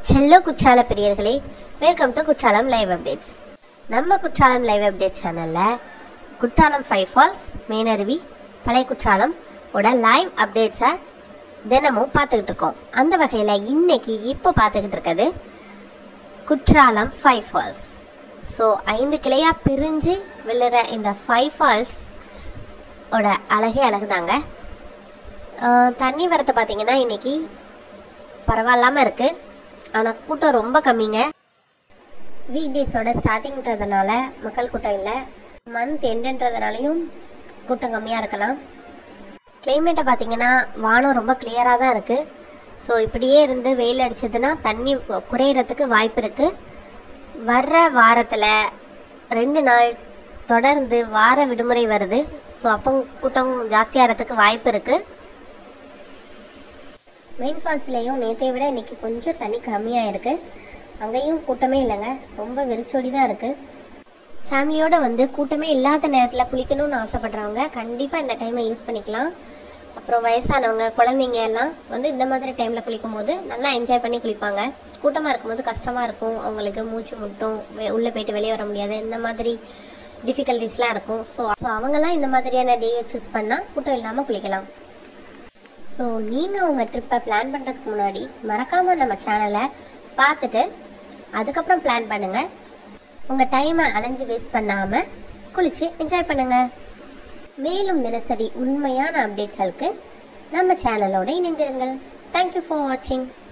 hello Courtallam பிரியர்களே welcome to Courtallam live updates நம்ம Courtallam live update சேனலில் குற்றாலம் ஃபைவ் ஃபால்ஸ் மேனருவி பழைய குற்றாலம் ஓட லைவ் அப்டேட்ஸை தினமும் பார்த்துக்கிட்டு இருக்கோம் அந்த வகையில் இன்னைக்கு இப்போ பார்த்துக்கிட்டு இருக்கிறது குற்றாலம் ஃபைவ் ஃபால்ஸ் ஸோ ஐந்து கிளையாக பிரிஞ்சு விழுற இந்த ஃபைவ் ஃபால்ஸ் ஓட அழகே அழகுதாங்க ஆஹ் தண்ணி வரத்தை பார்த்தீங்கன்னா இன்னைக்கு பரவாயில்லாமல் இருக்குது ஆனால் கூட்டம் ரொம்ப கம்மிங்க வீக் டேஸோட ஸ்டார்டிங்ன்றதுனால மக்கள் கூட்டம் இல்லை மந்த் எண்டுன்றதுனாலையும் கூட்டம் கம்மியாக இருக்கலாம் கிளைமேட்டை பார்த்தீங்கன்னா வானம் ரொம்ப கிளியராக தான் இருக்குது ஸோ இப்படியே இருந்து வெயில் அடிச்சதுன்னா தண்ணி கு- குறையறதுக்கு வாய்ப்பு இருக்குது வர்ற வாரத்தில் ரெண்டு நாள் தொடர்ந்து வார விடுமுறை வருது ஸோ அப்போ கூட்டம் ஜாஸ்தியாகிறதுக்கு வாய்ப்பு இருக்குது மெயின் ஃபால்ஸ்லேயும் நேற்றை விட இன்னைக்கு கொஞ்சம் தண்ணி கம்மியாக இருக்குது அங்கேயும் கூட்டமே இல்லைங்க ரொம்ப வெறிச்சோடி தான் இருக்குது ஃபேமிலியோட வந்து கூட்டமே இல்லாத நேரத்தில் குளிக்கணும்னு ஆசைப்படுறவங்க கண்டிப்பாக இந்த டைமை யூஸ் பண்ணிக்கலாம் அப்புறம் வயசானவங்க குழந்தைங்க எல்லாம் வந்து இந்த மாதிரி டைமில் குளிக்கும் போது நல்லா என்ஜாய் பண்ணி குளிப்பாங்க கூட்டமாக இருக்கும்போது கஷ்டமாக இருக்கும் அவங்களுக்கு மூச்சு முட்டும் வெ- உள்ளே போயிட்டு வெளியே வர முடியாது இந்த மாதிரி டிஃபிகல்ட்டிஸ்லாம் இருக்கும் ஸோ ஸோ அவங்கெல்லாம் இந்த மாதிரியான டேயை சூஸ் பண்ணால் கூட்டம் இல்லாமல் குளிக்கலாம் ஸோ நீங்கள் உங்கள் ட்ரிப்பை பிளான் பண்ணுறதுக்கு முன்னாடி மறக்காமல் நம்ம சேனலை பார்த்துட்டு அதுக்கப்புறம் பிளான் பண்ணுங்கள் உங்கள் டைமை அலைஞ்சு வேஸ்ட் பண்ணாமல் குளித்து என்ஜாய் பண்ணுங்கள் மேலும் தினசரி உண்மையான அப்டேட்களுக்கு நம்ம சேனலோட இணைந்திருங்கள் தேங்க்யூ ஃபார் வாட்சிங்